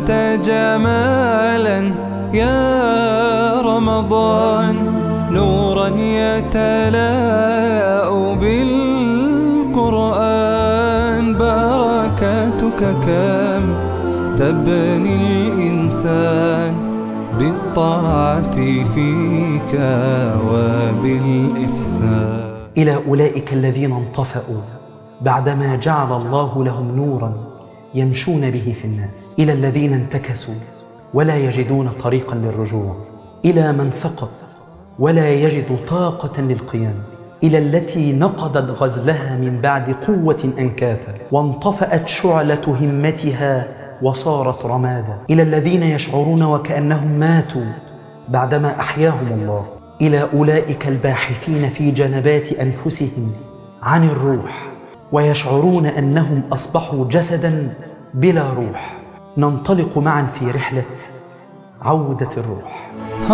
أزهرت جمالا يا رمضان نورا يتلاء بالقرآن بركاتك كم تبني الإنسان بالطاعة فيك وبالإحسان إلى أولئك الذين انطفأوا بعدما جعل الله لهم نورا يمشون به في الناس إلى الذين انتكسوا ولا يجدون طريقا للرجوع إلى من سقط ولا يجد طاقة للقيام إلى التي نقضت غزلها من بعد قوة أنكاثا وانطفأت شعلة همتها وصارت رمادا إلى الذين يشعرون وكأنهم ماتوا بعدما أحياهم الله إلى أولئك الباحثين في جنبات أنفسهم عن الروح ويشعرون أنهم أصبحوا جسدا بلا روح ننطلق معا في رحلة عودة الروح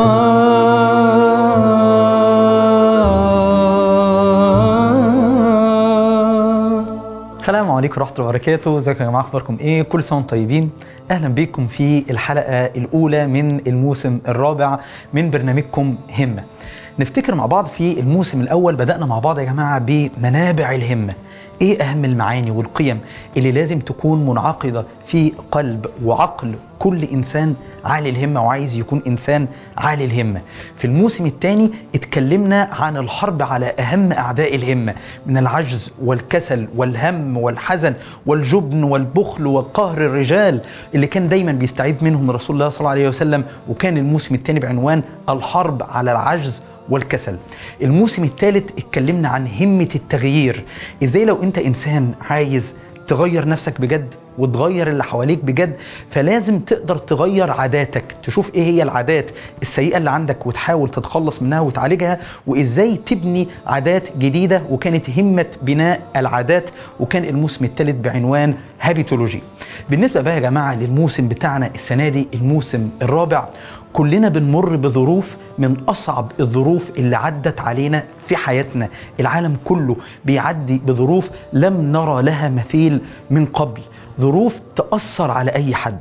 السلام عليكم ورحمة الله وبركاته ازيكم يا جماعة اخباركم ايه كل سنة وانتم طيبين اهلا بكم في الحلقة الاولى من الموسم الرابع من برنامجكم همة نفتكر مع بعض في الموسم الاول بدأنا مع بعض يا جماعة بمنابع الهمة ايه اهم المعاني والقيم اللي لازم تكون منعقدة في قلب وعقل كل انسان عالي الهمة وعايز يكون انسان عالي الهمة في الموسم الثاني اتكلمنا عن الحرب على اهم اعداء الهمة من العجز والكسل والهم والحزن والجبن والبخل وقهر الرجال اللي كان دايما بيستعيد منهم رسول الله صلى الله عليه وسلم وكان الموسم الثاني بعنوان الحرب على العجز والكسل الموسم الثالث اتكلمنا عن همة التغيير ازاي لو انت انسان عايز تغير نفسك بجد وتغير اللي حواليك بجد فلازم تقدر تغير عاداتك تشوف ايه هي العادات السيئة اللي عندك وتحاول تتخلص منها وتعالجها وازاي تبني عادات جديدة وكانت همة بناء العادات وكان الموسم الثالث بعنوان هابيتولوجي بالنسبة بقى يا جماعة للموسم بتاعنا السنة دي الموسم الرابع كلنا بنمر بظروف من أصعب الظروف اللي عدت علينا في حياتنا العالم كله بيعدي بظروف لم نرى لها مثيل من قبل ظروف تأثر على أي حد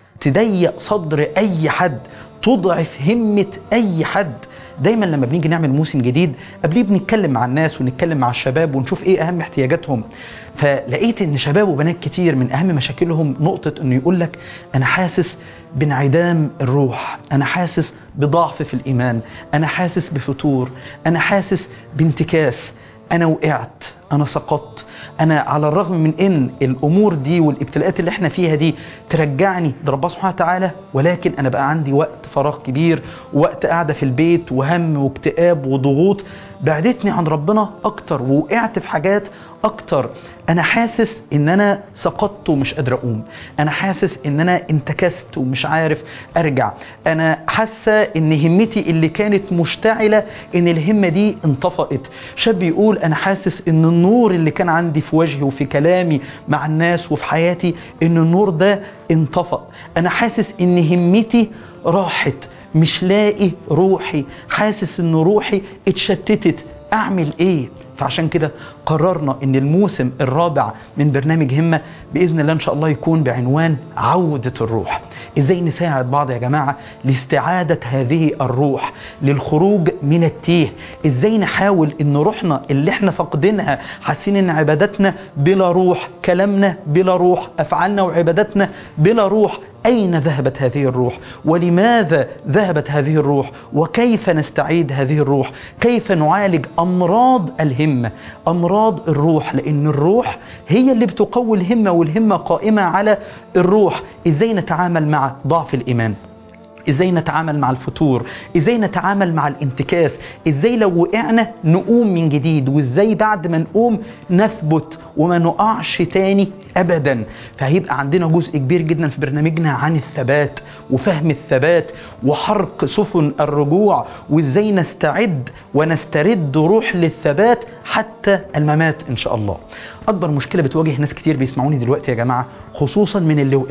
تضيق صدر أي حد تضعف همة أي حد دايما لما بنيجي نعمل موسم جديد قبليه بنتكلم مع الناس ونتكلم مع الشباب ونشوف ايه اهم احتياجاتهم فلقيت ان شباب وبنات كتير من اهم مشاكلهم نقطة انه يقول لك انا حاسس بانعدام الروح انا حاسس بضعف في الايمان انا حاسس بفتور انا حاسس بانتكاس انا وقعت انا سقطت انا على الرغم من ان الامور دي والابتلاءات اللي احنا فيها دي ترجعني لربنا سبحانه وتعالى ولكن انا بقى عندي وقت فراغ كبير وقت قاعده في البيت وهم واكتئاب وضغوط بعدتني عن ربنا اكتر ووقعت في حاجات اكتر انا حاسس ان انا سقطت ومش قادر اقوم انا حاسس ان انا انتكست ومش عارف ارجع انا حاسه ان همتي اللي كانت مشتعله ان الهمه دي انطفأت شاب يقول انا حاسس ان النور اللي كان عندي في وجهي وفي كلامي مع الناس وفي حياتي ان النور ده انطفأ انا حاسس ان همتي راحت مش لاقي روحي حاسس ان روحي اتشتتت اعمل ايه فعشان كده قررنا ان الموسم الرابع من برنامج همة باذن الله ان شاء الله يكون بعنوان عودة الروح ازاي نساعد بعض يا جماعة لاستعادة هذه الروح للخروج من التيه ازاي نحاول ان روحنا اللي احنا فاقدينها حاسين ان عباداتنا بلا روح كلامنا بلا روح افعالنا وعباداتنا بلا روح أين ذهبت هذه الروح ولماذا ذهبت هذه الروح وكيف نستعيد هذه الروح كيف نعالج أمراض الهمة أمراض الروح لأن الروح هي اللي بتقوي الهمة والهمة قائمة على الروح إزاي نتعامل مع ضعف الإيمان ازاي نتعامل مع الفتور ازاي نتعامل مع الانتكاس ازاي لو وقعنا نقوم من جديد وازاي بعد ما نقوم نثبت وما نقعش تاني ابدا فهيبقى عندنا جزء كبير جدا في برنامجنا عن الثبات وفهم الثبات وحرق سفن الرجوع وازاي نستعد ونسترد روح للثبات حتى الممات ان شاء الله اكبر مشكله بتواجه ناس كتير بيسمعوني دلوقتي يا جماعه خصوصا من اللي وقعوا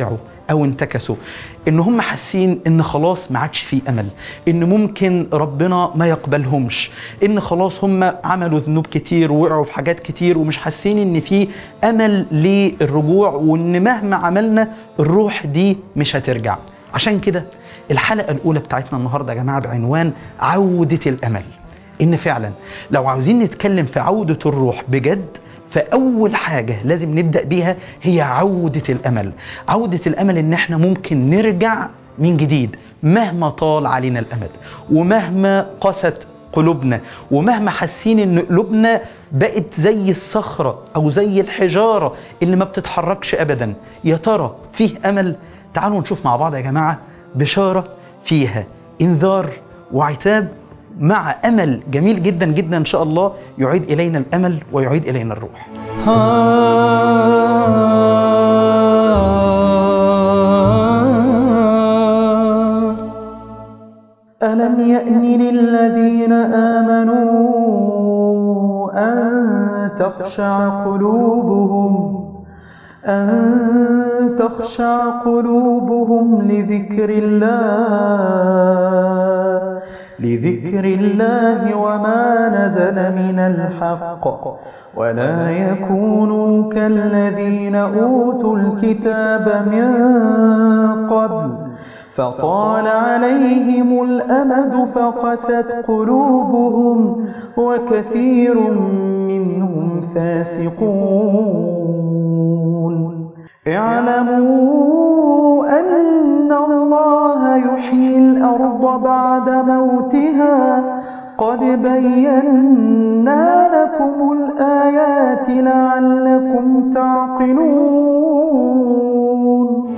او انتكسوا ان هم حاسين ان خلاص ما عادش في امل ان ممكن ربنا ما يقبلهمش ان خلاص هم عملوا ذنوب كتير ووقعوا في حاجات كتير ومش حاسين ان في امل للرجوع وان مهما عملنا الروح دي مش هترجع عشان كده الحلقة الأولى بتاعتنا النهاردة يا جماعة بعنوان عودة الأمل إن فعلا لو عاوزين نتكلم في عودة الروح بجد فأول حاجة لازم نبدأ بيها هي عودة الأمل عودة الأمل إن إحنا ممكن نرجع من جديد مهما طال علينا الأمد ومهما قست قلوبنا ومهما حاسين ان قلوبنا بقت زي الصخرة او زي الحجارة اللي ما بتتحركش ابدا يا ترى فيه امل تعالوا نشوف مع بعض يا جماعة بشارة فيها انذار وعتاب مع امل جميل جدا جدا ان شاء الله يعيد الينا الامل ويعيد الينا الروح ألم يأن للذين آمنوا أن تخشع قلوبهم أن تخشع قلوبهم لذكر الله لذكر الله وما نزل من الحق ولا يكونوا كالذين أوتوا الكتاب من قبل فطال عليهم الأمد فقست قلوبهم وكثير منهم فاسقون اعلموا أن الله يحيي الأرض بعد موتها قد بينا لكم الآيات لعلكم تعقلون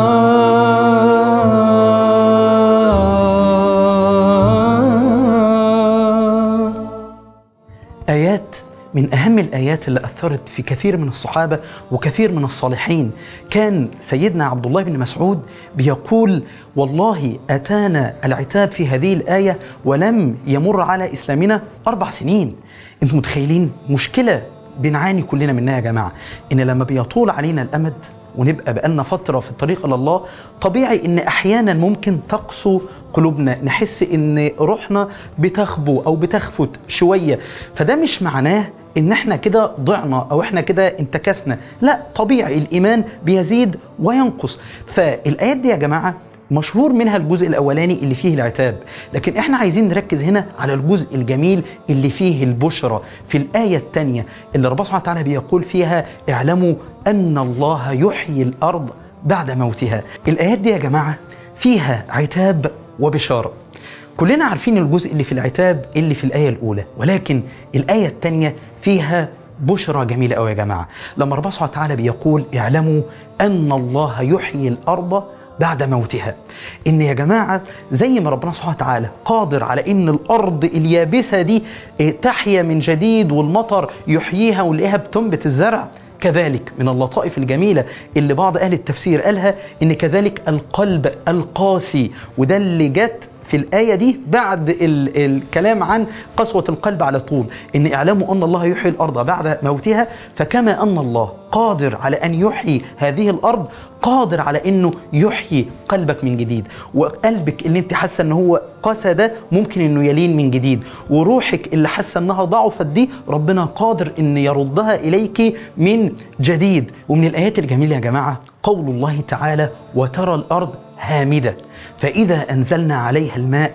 آيات من أهم الآيات اللي أثرت في كثير من الصحابة وكثير من الصالحين كان سيدنا عبد الله بن مسعود بيقول والله أتانا العتاب في هذه الآية ولم يمر على إسلامنا أربع سنين أنتم متخيلين مشكلة بنعاني كلنا منها يا جماعة إن لما بيطول علينا الأمد ونبقى بقالنا فترة في الطريق إلى الله طبيعي إن أحيانا ممكن تقسو قلوبنا نحس إن روحنا بتخبو أو بتخفت شوية فده مش معناه إن إحنا كده ضعنا أو إحنا كده انتكسنا لا طبيعي الإيمان بيزيد وينقص فالآيات دي يا جماعة مشهور منها الجزء الأولاني اللي فيه العتاب لكن احنا عايزين نركز هنا على الجزء الجميل اللي فيه البشرى في الآية الثانية اللي ربنا سبحانه وتعالى بيقول فيها اعلموا أن الله يحيي الأرض بعد موتها الآيات دي يا جماعة فيها عتاب وبشارة كلنا عارفين الجزء اللي في العتاب اللي في الآية الأولى ولكن الآية الثانية فيها بشرى جميلة قوي يا جماعة لما ربنا سبحانه وتعالى بيقول اعلموا أن الله يحيي الأرض بعد موتها ان يا جماعة زي ما ربنا سبحانه وتعالى قادر على ان الارض اليابسة دي تحيا من جديد والمطر يحييها ونلاقيها بتنبت الزرع كذلك من اللطائف الجميلة اللي بعض أهل التفسير قالها إن كذلك القلب القاسي وده اللي جت في الآية دي بعد ال الكلام عن قسوة القلب على طول إن اعلموا أن الله يحيي الأرض بعد موتها فكما أن الله قادر على أن يحيي هذه الأرض قادر على أنه يحيي قلبك من جديد وقلبك اللي انت حاسة أنه هو قسى ده ممكن أنه يلين من جديد وروحك اللي حاسة أنها ضعفت دي ربنا قادر أن يردها إليك من جديد ومن الآيات الجميلة يا جماعة قول الله تعالى وترى الأرض هامدة فإذا أنزلنا عليها الماء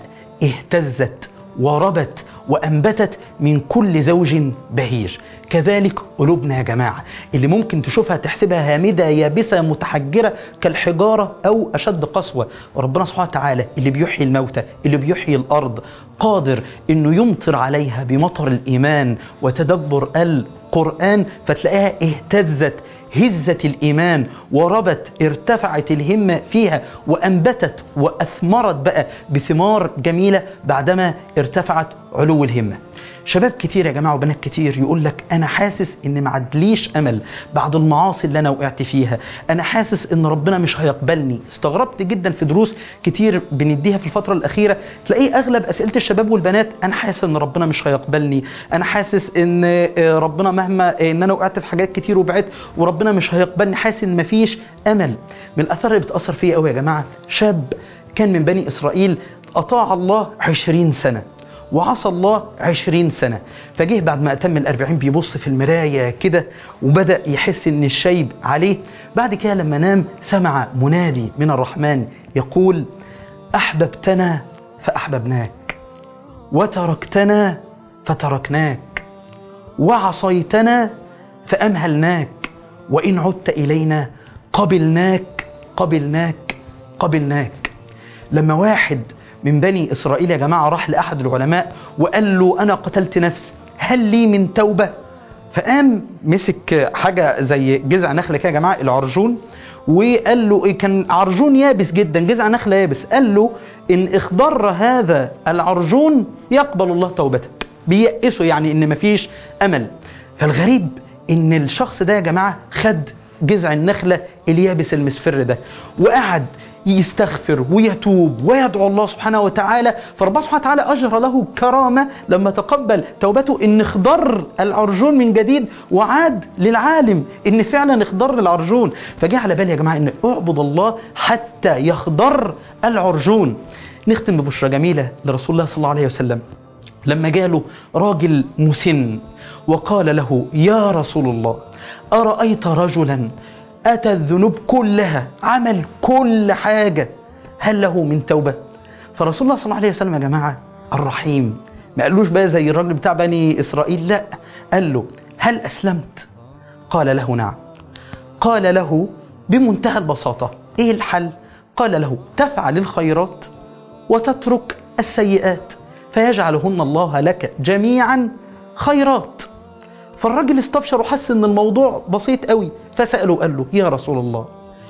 اهتزت وربت وأنبتت من كل زوج بهيج كذلك قلوبنا يا جماعة اللي ممكن تشوفها تحسبها هامدة يابسة متحجرة كالحجارة أو أشد قسوة وربنا سبحانه وتعالى اللي بيحيي الموتى اللي بيحيي الأرض قادر أنه يمطر عليها بمطر الإيمان وتدبر القرآن فتلاقيها اهتزت هزت الإيمان وربت ارتفعت الهمة فيها وأنبتت وأثمرت بقى بثمار جميلة بعدما ارتفعت علو الهمة شباب كتير يا جماعة وبنات كتير يقول لك أنا حاسس إن ما عدليش أمل بعد المعاصي اللي أنا وقعت فيها أنا حاسس إن ربنا مش هيقبلني استغربت جدا في دروس كتير بنديها في الفترة الأخيرة تلاقيه أغلب أسئلة الشباب والبنات أنا حاسس إن ربنا مش هيقبلني أنا حاسس إن ربنا مهما إن أنا وقعت في حاجات كتير وبعدت وربنا ربنا مش هيقبلني حاسس ان مفيش امل من الاثار اللي بتاثر فيا قوي يا جماعه شاب كان من بني اسرائيل اطاع الله عشرين سنه وعصى الله عشرين سنة فجه بعد ما أتم الأربعين بيبص في المراية كده وبدأ يحس إن الشيب عليه بعد كده لما نام سمع منادي من الرحمن يقول أحببتنا فأحببناك وتركتنا فتركناك وعصيتنا فأمهلناك وإن عدت إلينا قبلناك قبلناك قبلناك لما واحد من بني إسرائيل يا جماعة راح لأحد العلماء وقال له أنا قتلت نفس هل لي من توبة فقام مسك حاجة زي جذع نخلة كده يا جماعة العرجون وقال له إيه كان عرجون يابس جدا جذع نخلة يابس قال له إن اخضر هذا العرجون يقبل الله توبتك بيأسه يعني إن مفيش أمل فالغريب إن الشخص ده يا جماعة خد جذع النخلة اليابس المسفر ده وقعد يستغفر ويتوب ويدعو الله سبحانه وتعالى فربنا سبحانه وتعالى أجرى له كرامة لما تقبل توبته إن اخضر العرجون من جديد وعاد للعالم إن فعلا اخضر العرجون فجاء على بالي يا جماعة إن اعبد الله حتى يخضر العرجون نختم ببشرى جميلة لرسول الله صلى الله عليه وسلم لما جاله راجل مسن وقال له يا رسول الله أرأيت رجلا أتى الذنوب كلها عمل كل حاجة هل له من توبة فرسول الله صلى الله عليه وسلم يا جماعة الرحيم ما قالوش بقى زي الراجل بتاع بني إسرائيل لا قال له هل أسلمت قال له نعم قال له بمنتهى البساطة إيه الحل قال له تفعل الخيرات وتترك السيئات فيجعلهن الله لك جميعا خيرات فالراجل استبشر وحس ان الموضوع بسيط قوي فسأله قال له يا رسول الله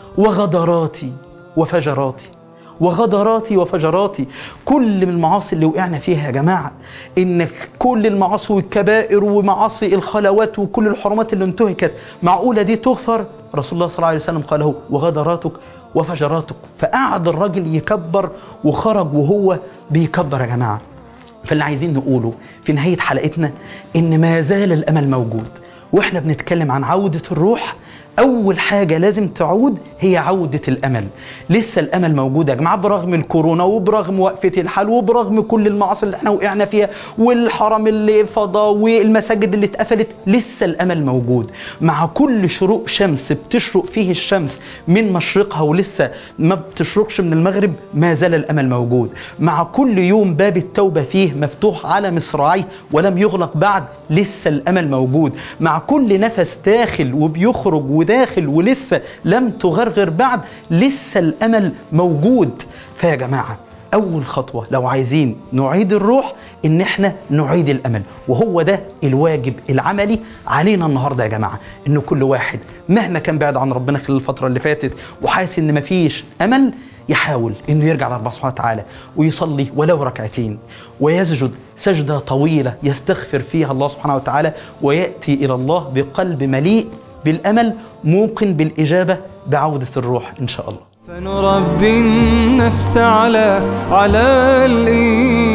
وغدراتي وفجراتي وغدراتي وفجراتي كل من المعاصي اللي وقعنا فيها يا جماعة ان كل المعاصي والكبائر ومعاصي الخلوات وكل الحرمات اللي انتهكت معقولة دي تغفر رسول الله صلى الله عليه وسلم قال له وغدراتك وفجراتك فقعد الراجل يكبر وخرج وهو بيكبر يا جماعة فاللي عايزين نقوله في نهاية حلقتنا إن ما زال الأمل موجود وإحنا بنتكلم عن عودة الروح أول حاجة لازم تعود هي عودة الأمل لسه الأمل موجود يا جماعة برغم الكورونا وبرغم وقفة الحال وبرغم كل المعاصي اللي احنا وقعنا فيها والحرم اللي فضى والمساجد اللي اتقفلت لسه الأمل موجود مع كل شروق شمس بتشرق فيه الشمس من مشرقها ولسه ما بتشرقش من المغرب ما زال الأمل موجود مع كل يوم باب التوبة فيه مفتوح على مصراعيه ولم يغلق بعد لسه الأمل موجود مع كل نفس داخل وبيخرج وداخل ولسه لم تغرغر بعد لسه الأمل موجود فيا جماعة أول خطوة لو عايزين نعيد الروح إن إحنا نعيد الأمل وهو ده الواجب العملي علينا النهاردة يا جماعة إن كل واحد مهما كان بعد عن ربنا خلال الفترة اللي فاتت وحاسس إن مفيش أمل يحاول انه يرجع لربنا سبحانه وتعالى ويصلي ولو ركعتين ويسجد سجدة طويلة يستغفر فيها الله سبحانه وتعالى ويأتي إلى الله بقلب مليء بالأمل موقن بالإجابة بعودة الروح إن شاء الله فنربي النفس على على الإيمان